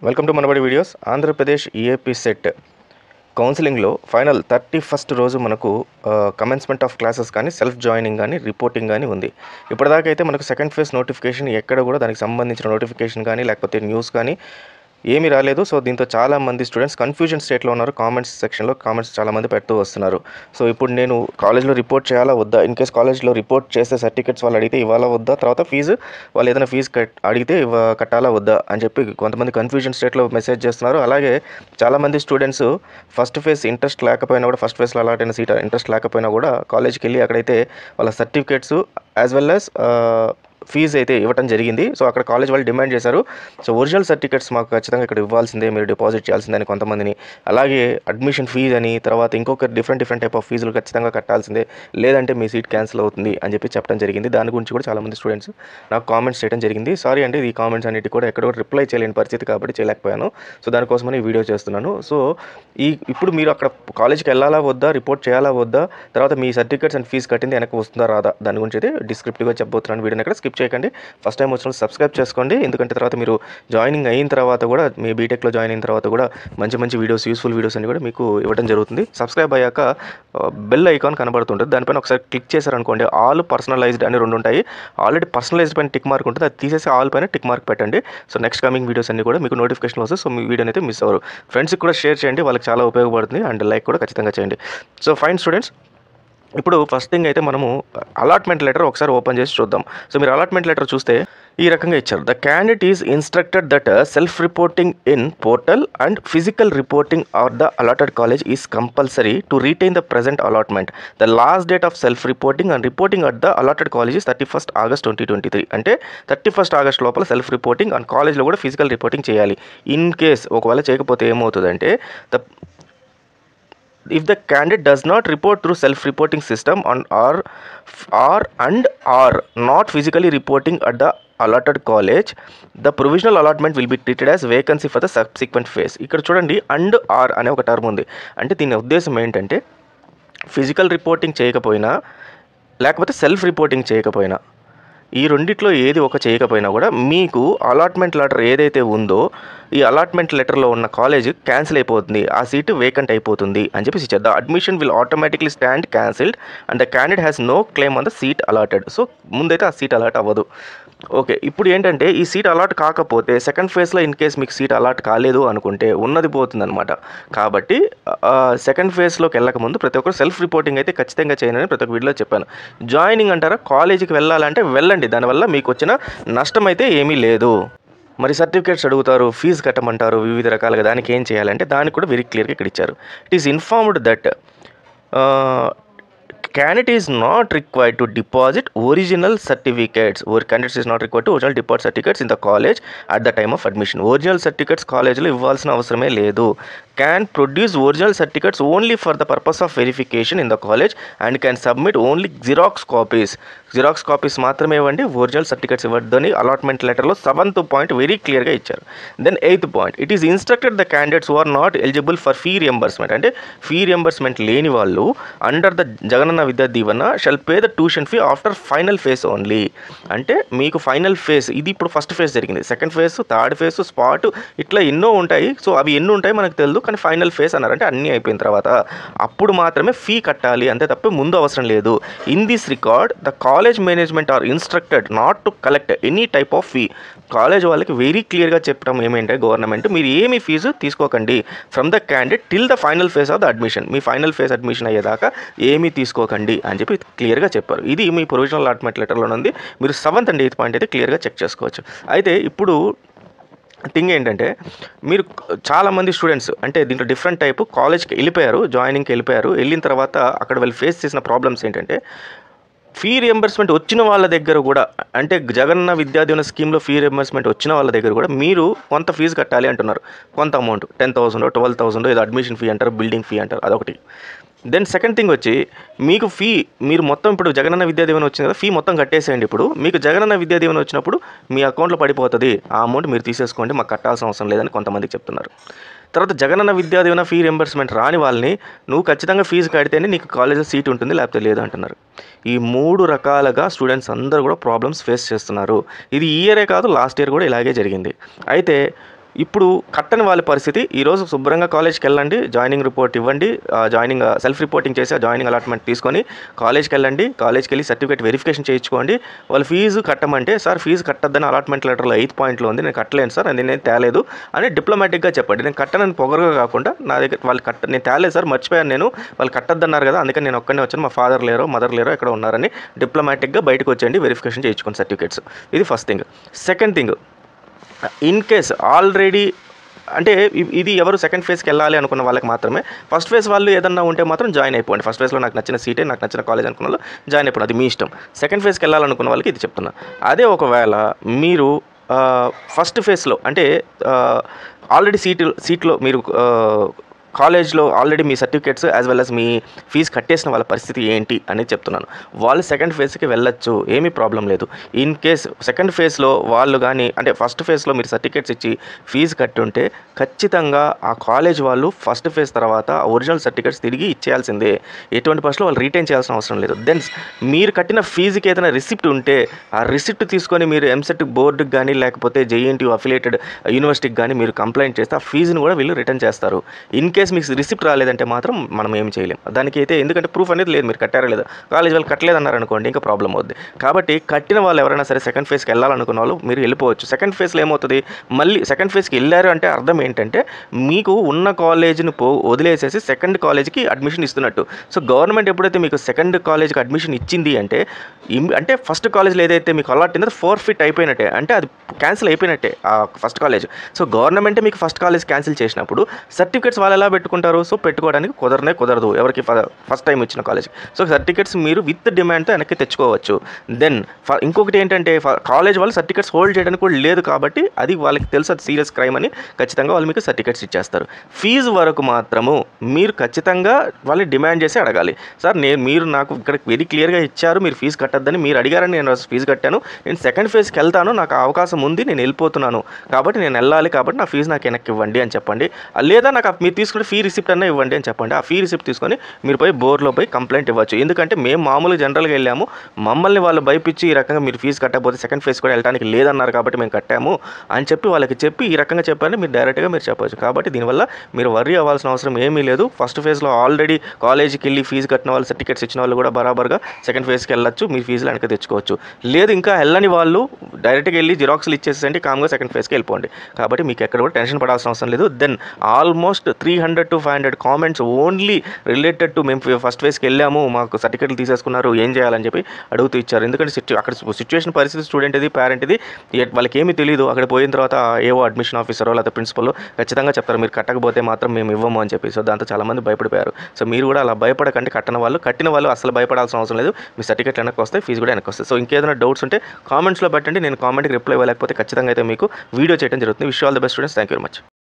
welcome to Manabadi videos Andhra Pradesh EAP CET కౌన్సిలింగ్లో final thirty first రోజు మనకు కమెన్స్మెంట్ ఆఫ్ క్లాసెస్ కానీ సెల్ఫ్ జాయినింగ్ కానీ రిపోర్టింగ్ కానీ ఉంది ఇప్పటిదాకా అయితే మనకు సెకండ్ ఫేజ్ నోటిఫికేషన్ ఎక్కడ కూడా దానికి సంబంధించిన నోటిఫికేషన్ కానీ లేకపోతే న్యూస్ కానీ ఏమీ రాలేదు సో దీంతో చాలా మంది స్టూడెంట్స్ కన్ఫ్యూజన్ స్టేట్లో ఉన్నారు కామెంట్స్ సెక్షన్లో కామెంట్స్ చాలా మంది పెడుతూ వస్తున్నారు సో ఇప్పుడు నేను కాలేజ్లో రిపోర్ట్ చేయాలా వద్దా ఇన్ కేస్ కాలేజ్లో రిపోర్ట్ చేస్తే సర్టిఫికేట్స్ వాళ్ళు అడిగితే ఇవ్వాలా వద్దా తర్వాత ఫీజు వాళ్ళు ఏదైనా ఫీజు కట్ అడిగితే ఇవ్వ కట్టాలా వద్దా అని చెప్పి కొంతమంది కన్ఫ్యూజన్ స్టేట్లో మెసేజ్ చేస్తున్నారు అలాగే చాలామంది స్టూడెంట్స్ ఫస్ట్ ఫేజ్ ఇంట్రెస్ట్ లేకపోయినా కూడా ఫస్ట్ ఫేజ్లో అలాట్ అయిన సీట్ ఇంట్రెస్ట్ లేకపోయినా కూడా కాలేజ్కి వెళ్ళి అక్కడైతే వాళ్ళ certificates as well as fees అయితే ఇవ్వటం జరిగింది సో అక్కడ కాలేజ్ వాళ్ళు డిమాండ్ చేశారు సో ఒరిజినల్ సర్టిఫికేట్స్ మాకు ఖచ్చితంగా ఇక్కడ ఇవ్వాల్సిందే మీరు డిపాజిట్ చేయాల్సిందని కొంతమందిని అలాగే అడ్మిషన్ ఫీజు అని తర్వాత ఇంకొక డిఫరెంట్ డిఫరెంట్ టైప్ ఆఫ్ ఫీజులు ఖచ్చితంగా కట్టాల్సిందే లేదంటే మీ సీట్ క్యాన్సిల్ అవుతుంది అని చెప్పి చెప్పడం జరిగింది దాని గురించి కూడా చాలామంది స్టూడెంట్స్ నాకు కామెంట్స్ చేయడం జరిగింది సారీ అండి ఈ కామెంట్స్ అన్నిటి కూడా ఎక్కడ కూడా రిప్లై చేయలేని పరిస్థితి కాబట్టి చేయలేకపోయాను సో దానికోసమని ఈ వీడియో చేస్తున్నాను సో ఈ ఇప్పుడు మీరు అక్కడ కాలేజ్కి వెళ్ళాలా వద్దా రిపోర్ట్ చేయాలా వద్దా తర్వాత మీ సర్టిఫికేట్స్ అండ్ ఫీజు కట్టింది వెనక్కి వస్తుందా రాదా దాని గురించి అయితే డిస్క్రిప్టివ్గా చెప్పబోతున్నాను వీడియోని ఎక్కడ స్కిప్ చేయకండి ఫస్ట్ టైం వచ్చిన సబ్స్క్రైబ్ చేసుకోండి ఎందుకంటే తర్వాత మీరు జాయినింగ్ అయిన తర్వాత కూడా మీ బీటెక్లో జాయిన్ అయిన తర్వాత కూడా మంచి మంచి వీడియోస్ యూస్ఫుల్ వీడియోస్ అన్ని కూడా మీకు ఇవ్వడం జరుగుతుంది సబ్స్క్రైబ్ అయ్యాక బెల్ ఐకాన్ కనబడుతుంటుంది దానిపైన ఒకసారి క్లిక్ చేశారనుకోండి ఆల్ పర్సనలైజ్డ్ అని రెండు ఉంటాయి ఆల్రెడీ పర్సనలైజ్డ్ పైన టిక్ మార్క్ ఉంటుంది అది తీసేసి ఆల్ పైన టిక్ మార్క్ పెట్టండి సో నెక్స్ట్ కమింగ్ వీడియోస్ అన్ని కూడా మీకు నోటిఫికేషన్ వస్తాయి సో మీ వీడియోని అయితే మిస్ అవ్వరు ఫ్రెండ్స్కి కూడా షేర్ చేయండి వాళ్ళకి చాలా ఉపయోగపడుతుంది అండ్ లైక్ కూడా ఖచ్చితంగా చేయండి సో ఫైన్ స్టూడెంట్స్ ఇప్పుడు ఫస్ట్ థింగ్ అయితే మనము అలాట్మెంట్ లెటర్ ఒకసారి ఓపెన్ చేసి చూద్దాం సో మీరు అలాట్మెంట్ లెటర్ చూస్తే ఈ రకంగా ఇచ్చారు the candidate is instructed that self reporting in portal and physical reporting or the allotted college is compulsory to retain the present allotment the last date of self reporting and reporting at the allotted college is thirty first August twenty twenty three అంటే thirty first August లోపల self reporting and కాలేజ్లో కూడా physical reporting చేయాలి in case ఒకవేళ చేయకపోతే ఏమవుతుందంటే the if the candidate does not report through self reporting system on or or and or not physically reporting at the allotted college the provisional allotment will be treated as vacancy for the subsequent phase ఇక్కడ చూడండి and are అనే ఒక term ఉంది అంటే దీని ఉద్దేశం ఏంటంటే physical reporting చేయకపోయినా లేకపోతే సెల్ఫ్ రిపోర్టింగ్ చేయకపోయినా ఈ రెండిట్లో ఏది ఒక చేయకపోయినా కూడా మీకు అలాట్మెంట్ లెటర్ ఏదైతే ఉందో ఈ అలాట్మెంట్ లెటర్లో ఉన్న కాలేజ్ క్యాన్సిల్ అయిపోతుంది ఆ సీటు వేకెంట్ అయిపోతుంది అని చెప్పేసి ఇచ్చారు the admission will automatically stand cancelled and the candidate has no claim on the seat allotted so ముందైతే ఆ సీట్ అలాట్ అవ్వదు ఓకే ఇప్పుడు ఏంటంటే ఈ సీట్ అలాట్ కాకపోతే సెకండ్ ఫేజ్లో ఇన్ కేస్ మీకు సీట్ అలాట్ కాలేదు అనుకుంటే ఉన్నది పోతుందన్నమాట కాబట్టి సెకండ్ ఫేజ్లోకి వెళ్ళక ముందు ప్రతి ఒక్కరు సెల్ఫ్ రిపోర్టింగ్ అయితే ఖచ్చితంగా చేయనని ప్రతి ఒక్క వీడియోలో చెప్పాను జాయినింగ్ అంటారా కాలేజీకి వెళ్ళాలంటే వెళ్ళండి దానివల్ల మీకు వచ్చిన నష్టం అయితే ఏమీ లేదు మరి సర్టిఫికేట్స్ అడుగుతారు ఫీజు కట్టమంటారు వివిధ రకాలుగా దానికి ఏం చేయాలంటే దానికి కూడా వెరీ క్లియర్గా ఇక్కడ ఇచ్చారు it is informed that candidate is not required to deposit original certificates or candidate is not required to original deposit certificates in the college at the time of admission original certificates కాలేజ్లో ఇవ్వాల్సిన అవసరమే లేదు can produce original certificates only for the purpose of verification in the college and can submit only xerox copies xerox copies మాత్రమే ఇవ్వండి original certificates ఇవ్వద్దని allotment లెటర్లో seventh point very క్లియర్గా ఇచ్చారు then eighth point it is instructed the candidates are not eligible for fee reimbursement అంటే fee reimbursement లేని వాళ్ళు under the Jaganna Vidya Deevena shall pay the tuition fee after final phase only అంటే మీకు final phase ఇది ఇప్పుడు first phase జరిగింది second phase third phase spot ఇట్లా ఎన్నో ఉంటాయి సో అవి ఎన్ని ఉంటాయి మనకు తెలియదు కానీ ఫైనల్ ఫేజ్ అన్నారు అంటే అన్నీ అయిపోయిన తర్వాత అప్పుడు మాత్రమే ఫీ కట్టాలి అంతే తప్ప ముందు అవసరం లేదు in this record the college management are instructed not to collect any type of fee college వాళ్ళకి వెరీ క్లియర్గా చెప్పడం ఏమేంటే గవర్నమెంట్ మీరు ఏమి ఫీజు తీసుకోకండి from the candidate till the final phase of the admission మీ ఫైనల్ ఫేజ్ అడ్మిషన్ అయ్యేదాకా ఏమీ తీసుకోకండి అని చెప్పి క్లియర్గా చెప్పారు ఇది మీ ప్రొవిజనల్ అలాట్మెంట్ లెటర్లో ఉంది మీరు సెవెంత్ అండ్ ఎయిత్ పాయింట్ అయితే క్లియర్గా చెక్ చేసుకోవచ్చు అయితే ఇప్పుడు థింగ్ ఏంటంటే మీరు చాలామంది స్టూడెంట్స్ అంటే దీంట్లో డిఫరెంట్ టైప్ కాలేజ్కి వెళ్ళిపోయారు జాయినింగ్కి వెళ్ళిపోయారు వెళ్ళిన తర్వాత అక్కడ వాళ్ళు ఫేస్ చేసిన ప్రాబ్లమ్స్ ఏంటంటే ఫీ రియంబర్స్మెంట్ వచ్చిన వాళ్ళ దగ్గర కూడా అంటే జగన్న విద్యాదీవన స్కీమ్లో ఫీ రియంబర్స్మెంట్ వచ్చిన వాళ్ళ దగ్గర కూడా మీరు కొంత ఫీజు కట్టాలి అంటున్నారు కొంత amount ten thousand twelve thousand ఏదో అడ్మిషన్ ఫీ అంటారు బిల్డింగ్ ఫీ అంటారు అదొకటి దెన్ సెకండ్ థింగ్ వచ్చి మీకు ఫీ మీరు మొత్తం ఇప్పుడు జగనన్న విద్యాదీవెన వచ్చింది కదా ఫీ మొత్తం కట్టేసేయండి ఇప్పుడు మీకు జగనన్న విద్యాదీవెన వచ్చినప్పుడు మీ అకౌంట్లో పడిపోతుంది ఆ అమౌంట్ మీరు తీసేసుకోండి మాకు కట్టాల్సిన అవసరం లేదని కొంతమందికి చెప్తున్నారు తర్వాత జగనన్న విద్యాదీవెన ఫీ రింబర్స్మెంట్ రాని వాళ్ళని నువ్వు ఖచ్చితంగా ఫీజు కడితేనే నీకు కాలేజీలో సీట్ ఉంటుంది లేకపోతే లేదు అంటున్నారు ఈ మూడు రకాలుగా స్టూడెంట్స్ అందరూ కూడా ప్రాబ్లమ్స్ ఫేస్ చేస్తున్నారు ఇది ఈ ఇయరే కాదు లాస్ట్ ఇయర్ కూడా ఇలాగే జరిగింది అయితే ఇప్పుడు కట్టని వాళ్ళ పరిస్థితి ఈరోజు శుభ్రంగా కాలేజ్కి వెళ్ళండి జాయినింగ్ రిపోర్ట్ ఇవ్వండి ఆ జాయినింగ్ సెల్ఫ్ రిపోర్టింగ్ చేసి ఆ జాయినింగ్ అలాట్మెంట్ తీసుకొని కాలేజ్కి వెళ్ళండి కాలేజ్కి వెళ్ళి సర్టిఫికేట్ వెరిఫికేషన్ చేయించుకోండి వాళ్ళు ఫీజు కట్టమంటే సార్ ఫీజు కట్టద్దని అలాట్మెంట్ లెటర్లో ఎయిత్ పాయింట్లో ఉంది నేను కట్టలేను సార్ అది నేను తేలేదు అని డిప్లొమాటిక్గా చెప్పండి నేను కట్టనని పొగరుగా కాకుండా నా దగ్గర వాళ్ళు కట్ట నేను తేలేదు సార్ మర్చిపోయాను నేను వాళ్ళు కట్టద్దన్నారు కదా అందుకని నేను ఒక్కనే వచ్చాను మా ఫాదర్ లేరో మదర్ లేరో ఎక్కడ ఉన్నారని డిప్లొమాటిక్గా బయటకు వచ్చేయండి వెరిఫికేషన్ చేయించుకోండి సర్టిఫికేట్స్ ఇది first thing second thing in case already అంటే ఇ- ఇది ఎవరు సెకండ్ ఫేజ్కి వెళ్ళాలి అనుకున్న వాళ్ళకి మాత్రమే ఫస్ట్ ఫేజ్ వాళ్ళు ఏదన్నా ఉంటే మాత్రం జాయిన్ అయిపోండి ఫస్ట్ ఫేజ్లో నాకు నచ్చిన సీటే నాకు నచ్చిన కాలేజ్ అనుకున్న వాళ్ళు జాయిన్ అయిపోండి అది మీ ఇష్టం సెకండ్ ఫేజ్కి వెళ్ళాలనుకున్న వాళ్ళకి ఇది చెప్తున్నా అదే ఒకవేళ మీరు ఫస్ట్ ఫేజ్లో అంటే ఆల్రెడీ సీటు సీట్లో మీరు ఆ, కాలేజ్లో ఆల్రెడీ మీ సర్టిఫికేట్స్ యాజ్ వెల్ as మీ ఫీజు కట్టేసిన వాళ్ళ పరిస్థితి ఏంటి అనేది చెప్తున్నాను వాళ్ళు సెకండ్ ఫేజ్కి వెళ్ళొచ్చు ఏమీ ప్రాబ్లం లేదు ఇన్ కేస్ సెకండ్ ఫేజ్లో వాళ్ళు కానీ అంటే ఫస్ట్ ఫేజ్లో మీరు సర్టిఫికేట్స్ ఇచ్చి ఫీజు కట్టుంటే ఖచ్చితంగా ఆ కాలేజ్ వాళ్ళు ఫస్ట్ ఫేజ్ తర్వాత ఒరిజినల్ సర్టిఫికేట్స్ తిరిగి ఇచ్చేయాల్సిందే ఎటువంటి పరిస్థితుల్లో వాళ్ళు రీటైన్ చేయాల్సిన అవసరం లేదు దెన్ మీరు కట్టిన ఫీజుకి ఏదైనా రిసిప్ట్ ఉంటే ఆ రిసిప్ట్ తీసుకొని మీరు ఎంసెట్ బోర్డుకి కానీ లేకపోతే జేఎన్టీ అఫిలియేటెడ్ యూనివర్సిటీకి కానీ మీరు కంప్లైంట్ చేస్తే ఆ ఫీజుని కూడా వీళ్ళు రిటర్న్ చేస్తారు ఇన్ కేస్ మీకు రిసిప్ట్ రాలేదంటే మాత్రం మనం ఏం చేయలేం దానికి అయితే ఎందుకంటే ప్రూఫ్ అనేది లేదు మీరు కట్టారా లేదా కాలేజ్ వాళ్ళు కట్టలేదన్నారు అనుకోండి ఇంకా ప్రాబ్లం అవుద్ది కాబట్టి కట్టిన వాళ్ళు ఎవరైనా సరే సెకండ్ ఫేజ్కి వెళ్ళాలనుకున్న వాళ్ళు మీరు వెళ్ళిపోవచ్చు సెకండ్ ఫేజ్లో ఏమవుతుంది మళ్ళీ సెకండ్ ఫేజ్కి వెళ్ళారు అంటే అర్థం ఏంటంటే మీకు ఉన్న కాలేజీని పో వదిలేసేసి సెకండ్ కాలేజ్కి అడ్మిషన్ ఇస్తున్నట్టు సో గవర్నమెంట్ ఎప్పుడైతే మీకు సెకండ్ కాలేజ్కి అడ్మిషన్ ఇచ్చింది అంటే ఇమ్- అంటే ఫస్ట్ కాలేజ్లో ఏదైతే మీకు అలాట్ అయిందో ఫోర్ ఫిట్ అయిపోయినట్టే అంటే అది క్యాన్సిల్ అయిపోయినట్టే ఆ ఫస్ట్ కాలేజ్ సో గవర్నమెంటే మీకు ఫస్ట్ కాలేజ్ క్యాన్సిల్ చేసినప్పుడు సర్టిఫికేట్స్ వాళ్ళు ఎలా పెట్టుకుంటారు సో పెట్టుకోవడానికి కుదరనే కుదరదు ఎవరికి ఫస్ట్ టైం ఇచ్చిన కాలేజ్ సో సర్టిఫికేట్స్ మీరు విత్ డిమాండ్తో వెనక్కి తెచ్చుకోవచ్చు దెన్ ఇంకొకటి ఏంటంటే కాలేజ్ వాళ్ళు సర్టిఫికేట్స్ హోల్డ్ చేయడానికి కూడా లేదు కాబట్టి అది వాళ్ళకి తెలుసు అది సీరియస్ క్రైమ్ అని ఖచ్చితంగా వాళ్ళు మీకు సర్టిఫికేట్స్ ఇచ్చేస్తారు ఫీజు వరకు మాత్రము మీరు ఖచ్చితంగా వాళ్ళని డిమాండ్ చేసి అడగాలి సార్ నేను మీరు నాకు ఇక్కడ వెరీ క్లియర్గా ఇచ్చారు మీరు ఫీజు కట్టద్దని మీరు అడిగారని నేను ఫీజు కట్టాను నేను సెకండ్ ఫేజ్కి వెళ్తాను నాకు ఆ అవకాశం ఉంది నేను వెళ్ళిపోతున్నాను కాబట్టి నేను వెళ్ళాలి కాబట్టి నా ఫీజు నాకు వెనక్కి ఇవ్వండి అని చెప్పండి ఆ లేదా నాకు ఆ మీరు తీసుకునే ఫీ రిసిప్ట్ అన్న ఇవ్వండి అని చెప్పండి ఆ ఫీ రిసిప్ట్ తీసుకొని మీరు పోయి బోర్డులో పోయి కంప్లైంట్ ఇవ్వచ్చు ఎందుకంటే మేము మామూలుగా జనరల్గా వెళ్ళాము మమ్మల్ని వాళ్ళు భయపించి ఈ రకంగా మీరు ఫీజు కట్టకపోతే సెకండ్ ఫేజ్ కూడా వెళ్ళడానికి లేదన్నారు కాబట్టి మేము కట్టాము అని చెప్పి వాళ్ళకి చెప్పి ఈ రకంగా చెప్పారని మీరు డైరెక్ట్గా మీరు చెప్పవచ్చు కాబట్టి దీనివల్ల మీరు వర్రీ అవ్వాల్సిన అవసరం ఏమీ లేదు ఫస్ట్ ఫేజ్లో ఆల్రెడీ కాలేజీకి వెళ్ళి ఫీజు కట్టిన వాళ్ళు సర్టిఫికేట్స్ ఇచ్చిన వాళ్ళు కూడా బరాబర్గా సెకండ్ ఫేజ్కి వెళ్ళొచ్చు మీ ఫీజులు వెనక తెచ్చుకోవచ్చు లేదు ఇంకా వెళ్ళని వాళ్ళు డైరెక్ట్గా వెళ్ళి జిరాక్స్లు ఇచ్చేసేయండి కామ్గా సెకండ్ ఫేజ్కి వెళ్ళిపోండి కాబట్టి మీకు ఎక్కడ కూడా టెన్షన్ పడాల్సిన అవసరం లేదు then almost three hundred to five hundred comments only related to మేము ఫస్ట్ ఫేజ్కి వెళ్ళాము మాకు సర్టిఫికేట్లు తీసేసుకున్నారు ఏం చేయాలని చెప్పి అడుగుతూ ఇచ్చారు ఎందుకంటే సిట్యు అక్కడ సిచ్యువేషన్ పరిస్థితి స్టూడెంట్ ఇది పేరెంట్ ఇది ఏ- వాళ్ళకి ఏమీ తెలియదు అక్కడ పోయిన తర్వాత ఏవో అడ్మిషన్ ఆఫీసరో లేకపోతే ప్రిన్సిపల్ ఖచ్చితంగా చెప్తారు మీరు కట్టకపోతే మాత్రం మేము ఇవ్వము అని చెప్పి సో దాంతో చాలామంది భయపడిపోయారు సో మీరు కూడా అలా భయపడకండి కట్టిన వాళ్ళు కట్టిన వాళ్ళు అసలు భయపడాల్సిన అవసరం లేదు మీ సర్టిఫికేట్ వెనక్కి వస్తాయి ఫీజు కూడా వెనక్కి వస్తాయి సో ఇంకేదైనా డౌట్స్ ఉంటే కామెంట్స్లో పెట్టండి నేను కామెంట్కి రిప్లై ఇవ్వలేకపోతే ఖచ్చితంగా అయితే మీకు వీడియో చేయడం జరుగుతుంది wish all the best students thank you very much